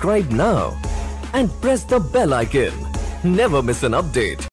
Subscribe now and press the bell icon. Never miss an update.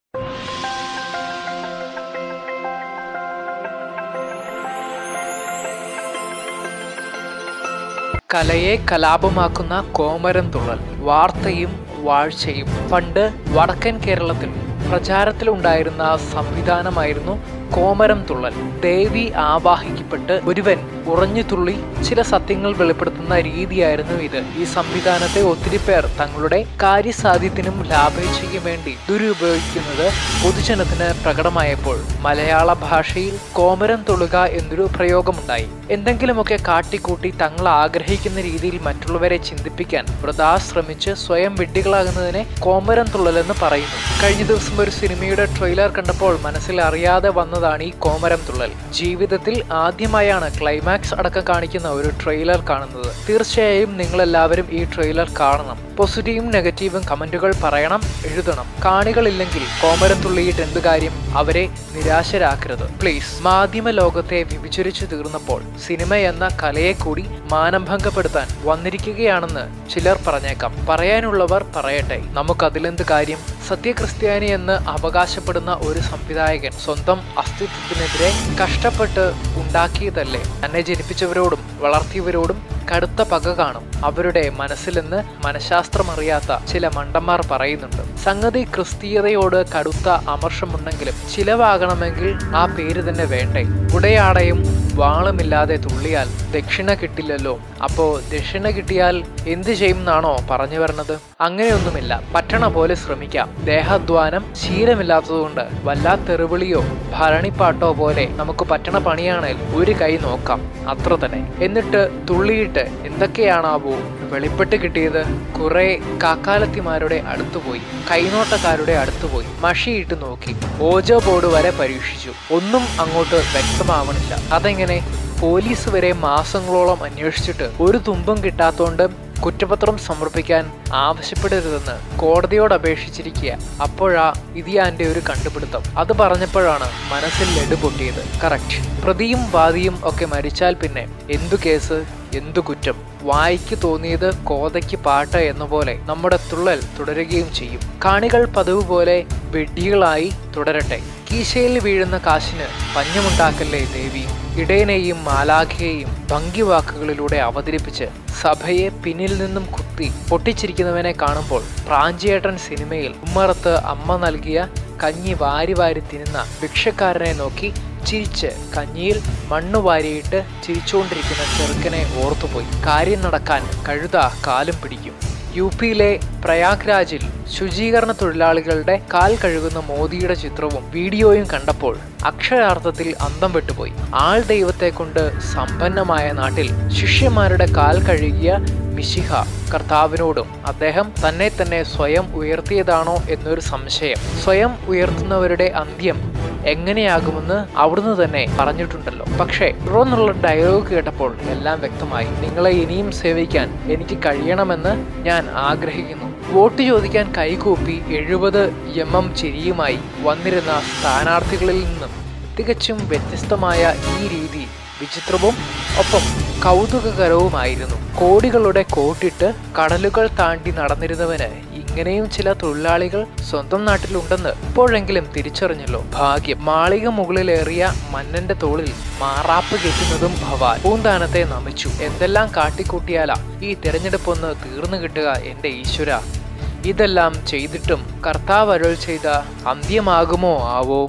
കലയെ കലാപമാക്കുന്ന കോമരം തുള്ളൽ വാർത്തയും വാഴ്ചയും പണ്ട് വടക്കൻ കേരളത്തിൽ പ്രചാരത്തിലുണ്ടായിരുന്ന സംവിധാനമായിരുന്നു കോമരം തുള്ളൽ ദേവി ആവാഹിക്കപ്പെട്ട് ഒരുവൻ ഉറഞ്ഞു തുള്ളി ചില സത്യങ്ങൾ വെളിപ്പെടുത്തുന്ന രീതിയായിരുന്നു ഇത് ഈ സംവിധാനത്തെ ഒത്തിരി പേർ തങ്ങളുടെ കാര്യസാധ്യത്തിനും ലാഭേച്ഛയ്ക്കും വേണ്ടി ദുരുപയോഗിക്കുന്നത് പൊതുജനത്തിന് പ്രകടമായപ്പോൾ മലയാള ഭാഷയിൽ കോമരം തുള്ളുക എന്നൊരു പ്രയോഗമുണ്ടായി എന്തെങ്കിലുമൊക്കെ കാട്ടിക്കൂട്ടി തങ്ങൾ ആഗ്രഹിക്കുന്ന രീതിയിൽ മറ്റുള്ളവരെ ചിന്തിപ്പിക്കാൻ വൃഥാ ശ്രമിച്ച് സ്വയം വിഡ്ഢികളാകുന്നതിനെ കോമരം തുള്ളലെന്ന് പറയുന്നു കഴിഞ്ഞ ദിവസം ഒരു സിനിമയുടെ ട്രെയിലർ കണ്ടപ്പോൾ മനസ്സിൽ അറിയാതെ വന്നതാണ് ഈ കോമരം തുള്ളൽ ജീവിതത്തിൽ ആദ്യമായാണ് ക്ലൈമാക്സ് അടക്കം കാണിക്കുന്ന ഒരു ട്രെയിലർ കാണുന്നത് തീർച്ചയായും നിങ്ങളെല്ലാവരും ഈ ട്രെയിലർ കാണണം പോസിറ്റീവും നെഗറ്റീവും കമന്റുകൾ പറയണം എഴുതണം കാണികളില്ലെങ്കിൽ കോമരം തുള്ളിയിട്ട് എന്ത് കാര്യം അവരെ നിരാശരാക്കരുത് പ്ലീസ് മാധ്യമ ലോകത്തെ വിഭജിച്ചു തീർന്നപ്പോൾ സിനിമ എന്ന കലയെ കൂടി മാനഭംഗപ്പെടുത്താൻ വന്നിരിക്കുകയാണെന്ന് ചിലർ പറഞ്ഞേക്കാം പറയാനുള്ളവർ പറയട്ടെ നമുക്കതിലെന്ത് കാര്യം സത്യക്രിസ്ത്യാനി എന്ന് അവകാശപ്പെടുന്ന ഒരു സംവിധായകൻ സ്വന്തം അസ്തിത്വത്തിനെതിരെ കഷ്ടപ്പെട്ട് ഉണ്ടാക്കിയതല്ലേ തന്നെ ജനിപ്പിച്ചവരോടും വളർത്തിയവരോടും കടുത്ത പക കാണും അവരുടെ മനസ്സിലെന്ന് മനഃശാസ്ത്രമറിയാത്ത ചില മണ്ടന്മാർ പറയുന്നുണ്ട് സംഗതി ക്രിസ്തീയതയോട് കടുത്ത അമർഷമുണ്ടെങ്കിലും ചിലവാകണമെങ്കിൽ ആ പേര് തന്നെ വേണ്ടേ ഉടയാടയും വാളുമില്ലാതെ തുള്ളിയാൽ ദക്ഷിണ കിട്ടില്ലല്ലോ അപ്പോ ദക്ഷിണ കിട്ടിയാൽ എന്ത് ചെയ്യുമെന്നാണോ പറഞ്ഞു വരണത് അങ്ങനെയൊന്നുമില്ല പറ്റണ പോലെ ശ്രമിക്കാം ദേഹാധ്വാനം ശീലമില്ലാത്തതുകൊണ്ട് വല്ലാത്തെറിവിളിയോ ഭരണിപ്പാട്ടോ പോലെ നമുക്ക് പറ്റണ പണിയാണേൽ ഒരു കൈ നോക്കാം അത്ര തന്നെ എന്നിട്ട് തുള്ളിയിട്ട് എന്തൊക്കെയാണാവോ വെളിപ്പെട്ട് കിട്ടിയത് കുറെ കാക്കാലത്തിമാരുടെ അടുത്തുപോയി കൈനോട്ടക്കാരുടെ അടുത്തുപോയി മഷിയിട്ട് നോക്കി ഓജോ ബോർഡ് വരെ പരീക്ഷിച്ചു ഒന്നും അങ്ങോട്ട് വ്യക്തമാവണില്ല അതെങ്ങനെ പോലീസ് വരെ മാസങ്ങളോളം അന്വേഷിച്ചിട്ട് ഒരു തുമ്പും കിട്ടാത്തോണ്ട് കുറ്റപത്രം സമർപ്പിക്കാൻ ആവശ്യപ്പെടരുതെന്ന് കോടതിയോട് അപേക്ഷിച്ചിരിക്കുക അപ്പോഴാ ഇതിയാന്റെ ഒരു കണ്ടുപിടുത്തം അത് പറഞ്ഞപ്പോഴാണ് മനസ്സിൽ ലഡു പൊട്ടിയത് കറക്റ്റ് പ്രതിയും വാദിയും ഒക്കെ മരിച്ചാൽ പിന്നെ എന്തു കേസ് എന്തു കുറ്റം വായിക്ക് തോന്നിയത് കോതയ്ക്ക് പാട്ട് എന്ന പോലെ നമ്മുടെ തുള്ളൽ തുടരുകയും ചെയ്യും കാണികൾ പതിവ് പോലെ വെഡ്ഡികളായി തുടരട്ടെ കീശയിൽ വീഴുന്ന കാശിന് പഞ്ഞമുണ്ടാക്കല്ലേ ദേവി ഇടയനെയും മാലാഖയെയും ഭംഗിവാക്കുകളിലൂടെ അവതരിപ്പിച്ച് സഭയെ പിന്നിൽ നിന്നും കുത്തി പൊട്ടിച്ചിരിക്കുന്നവനെ കാണുമ്പോൾ പ്രാഞ്ചിയേട്ടൻ സിനിമയിൽ ഉമ്മറത്ത് അമ്മ നൽകിയ കഞ്ഞി വാരി വാരി തിന്നുന്ന ഭിക്ഷക്കാരനെ നോക്കി ചിരിച്ച് കഞ്ഞിയിൽ മണ്ണ് വാരിയിട്ട് ചിരിച്ചുകൊണ്ടിരിക്കുന്ന ചെറുക്കനെ ഓർത്തുപോയി കാര്യം നടക്കാൻ കഴുത കാലും പിടിക്കും യു പിയിലെ പ്രയാഗ്രാജിൽ ശുചീകരണ തൊഴിലാളികളുടെ കാൽ കഴുകുന്ന മോദിയുടെ ചിത്രവും വീഡിയോയും കണ്ടപ്പോൾ അക്ഷരാർത്ഥത്തിൽ അന്തം വിട്ടുപോയി ആൾ ദൈവത്തെ കൊണ്ട് സമ്പന്നമായ നാട്ടിൽ ശിഷ്യന്മാരുടെ കാൽ കഴുകിയ മിശിഹ കർത്താവിനോടും അദ്ദേഹം തന്നെ തന്നെ സ്വയം ഉയർത്തിയതാണോ എന്നൊരു സംശയം സ്വയം ഉയർത്തുന്നവരുടെ അന്ത്യം എങ്ങനെയാകുമെന്ന് അവിടുന്ന് തന്നെ പറഞ്ഞിട്ടുണ്ടല്ലോ പക്ഷേ തുടർന്നുള്ള ഡയലോഗ് കേട്ടപ്പോൾ എല്ലാം വ്യക്തമായി നിങ്ങളെ ഇനിയും സേവിക്കാൻ എനിക്ക് കഴിയണമെന്ന് ഞാൻ ആഗ്രഹിക്കുന്നു വോട്ട് ചോദിക്കാൻ കൈകൂപ്പി എഴുപത് എം എം ചിരിയുമായി വന്നിരുന്ന സ്ഥാനാർത്ഥികളിൽ നിന്നും തികച്ചും വ്യത്യസ്തമായ ഈ രീതി വിചിത്രവും ഒപ്പം കൗതുകകരവുമായിരുന്നു കോടികളുടെ കോട്ടിട്ട് കടലുകൾ താണ്ടി നടന്നിരുന്നവന് ഇങ്ങനെയും ചില തൊഴിലാളികൾ സ്വന്തം നാട്ടിലുണ്ടെന്ന് ഇപ്പോഴെങ്കിലും തിരിച്ചറിഞ്ഞല്ലോ ഭാഗ്യം മാളിക മുകളിലേറിയ മന്നന്റെ തോളിൽ മാറാപ്പ് കെട്ടുന്നതും ഭവാൻ പൂന്താനത്തെ നമിച്ചു എന്തെല്ലാം കാട്ടിക്കൂട്ടിയാലാ ഈ തിരഞ്ഞെടുപ്പൊന്ന് തീർന്നു കിട്ടുക എന്റെ ഈശ്വര ഇതെല്ലാം ചെയ്തിട്ടും കർത്താവ് അരുൾ ചെയ്ത അന്ത്യമാകുമോ ആവോ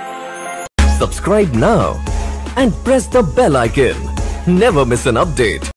Subscribe now and press the bell icon. Never miss an update.